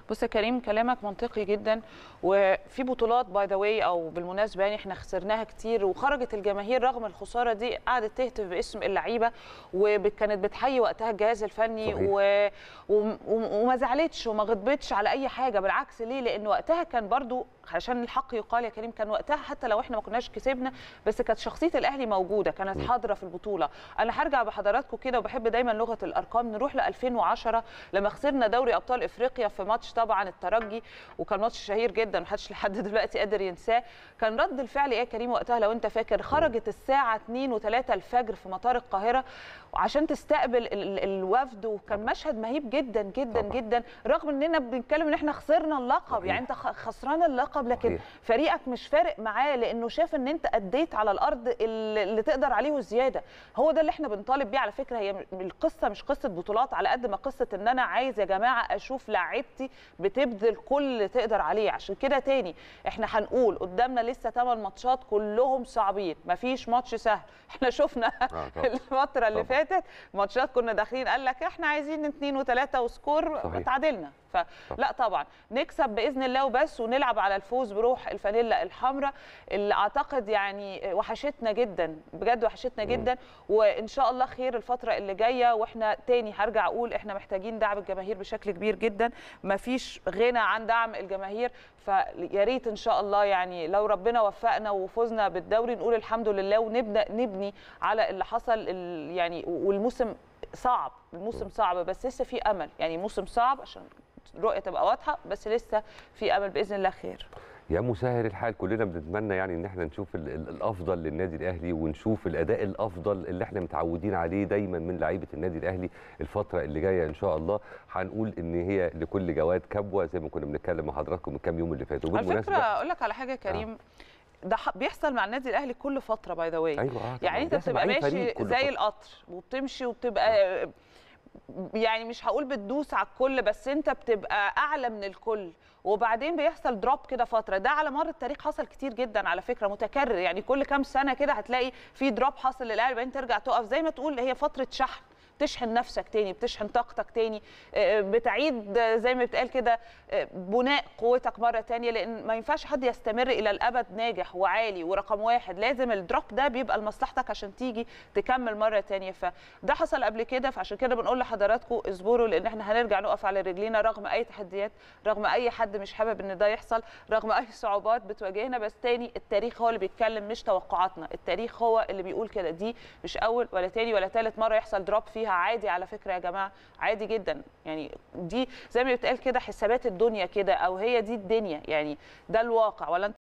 بص يا كريم كلامك منطقي جدا وفي بطولات باي ذا واي او بالمناسبه يعني احنا خسرناها كتير وخرجت الجماهير رغم الخساره دي قعدت تهتف باسم اللعيبه وكانت بتحيي وقتها الجهاز الفني صحيح. و... و... وما زعلتش وما غضبتش على اي حاجه بالعكس ليه لان وقتها كان برضو عشان الحق يقال يا كريم كان وقتها حتى لو احنا ما كناش كسبنا بس كانت شخصيه الاهلي موجوده كانت حاضره في البطوله انا هرجع بحضراتكم كده وبحب دايما لغه الارقام نروح ل 2010 لما خسرنا دوري ابطال افريقيا في ماتش طبعا الترجي وكان ماتش شهير جدا محدش لحد دلوقتي قادر ينساه كان رد الفعل ايه يا كريم وقتها لو انت فاكر خرجت الساعه 2 و3 الفجر في مطار القاهره وعشان تستقبل ال- ال- الوفد وكان مشهد مهيب جدا جدا طبعاً. جدا رغم اننا بنتكلم ان احنا خسرنا اللقب صحيح. يعني انت خ- خسران اللقب لكن صحيح. فريقك مش فارق معاه لانه شاف ان انت اديت على الارض اللي اللي تقدر عليه وزياده هو ده اللي احنا بنطالب بيه على فكره هي م- القصه مش قصه بطولات على قد ما قصه ان انا عايز يا جماعه اشوف لعيبتي بتبذل كل اللي تقدر عليه عشان كده تاني احنا هنقول قدامنا لسه 8 ماتشات كلهم صعبين مفيش ماتش سهل احنا شفنا آه طبعاً. الفتره اللي طبعاً. فاتت ماتشات كنا داخلين قال لك احنا عايزين اثنين وثلاثه وسكور صحيح. تعادلنا فلا طبعا نكسب باذن الله وبس ونلعب على الفوز بروح الفانيلا الحمراء اللي اعتقد يعني وحشتنا جدا بجد وحشتنا جدا وان شاء الله خير الفتره اللي جايه واحنا تاني هرجع اقول احنا محتاجين دعم الجماهير بشكل كبير جدا مفيش غنى عن دعم الجماهير فيا ريت ان شاء الله يعني لو ربنا وفقنا وفزنا بالدوري نقول الحمد لله ونبدا نبني على اللي حصل ال- يعني والموسم صعب الموسم صعب بس لسه في امل يعني موسم صعب عشان الرؤيه تبقى واضحه بس لسه في امل باذن الله خير يا مسهل الحال كلنا بنتمنى يعني ان احنا نشوف ال- ال- الافضل للنادي الاهلي ونشوف الاداء الافضل اللي احنا متعودين عليه دايما من لعيبه النادي الاهلي الفتره اللي جايه ان شاء الله هنقول ان هي لكل جواد كبوه زي ما كنا بنتكلم مع حضراتكم من كام يوم اللي فاتوا على فكره اقول لك على حاجه يا كريم ده ح- بيحصل مع النادي الاهلي كل فتره باي ذا واي ايوه آه طبعاً. يعني انت بيحصل مع بتبقى أي فريق ماشي كل زي فترة. القطر وبتمشي وبتبقى يعني مش هقول بتدوس على الكل بس انت بتبقى اعلى من الكل وبعدين بيحصل دروب كده فتره ده على مر التاريخ حصل كتير جدا على فكره متكرر يعني كل كام سنه كده هتلاقي في دروب حاصل للاهلي بعدين ترجع تقف زي ما تقول هي فتره شحن بتشحن نفسك تاني بتشحن طاقتك تاني آه، بتعيد آه، زي ما بتقال كده آه، بناء قوتك مره تانية لان ما ينفعش حد يستمر الى الابد ناجح وعالي ورقم واحد لازم الدروب ده بيبقى لمصلحتك عشان تيجي تكمل مره تانية فده حصل قبل كده فعشان كده بنقول لحضراتكم اصبروا لان احنا هنرجع نقف على رجلينا رغم اي تحديات رغم اي حد مش حابب ان ده يحصل رغم اي صعوبات بتواجهنا بس تاني التاريخ هو اللي بيتكلم مش توقعاتنا التاريخ هو اللي بيقول كده دي مش اول ولا تاني ولا تالت مره يحصل دروب فيها عادي على فكره يا جماعه عادي جدا يعني دي زي ما بيتقال كده حسابات الدنيا كده او هي دي الدنيا يعني ده الواقع ولا انت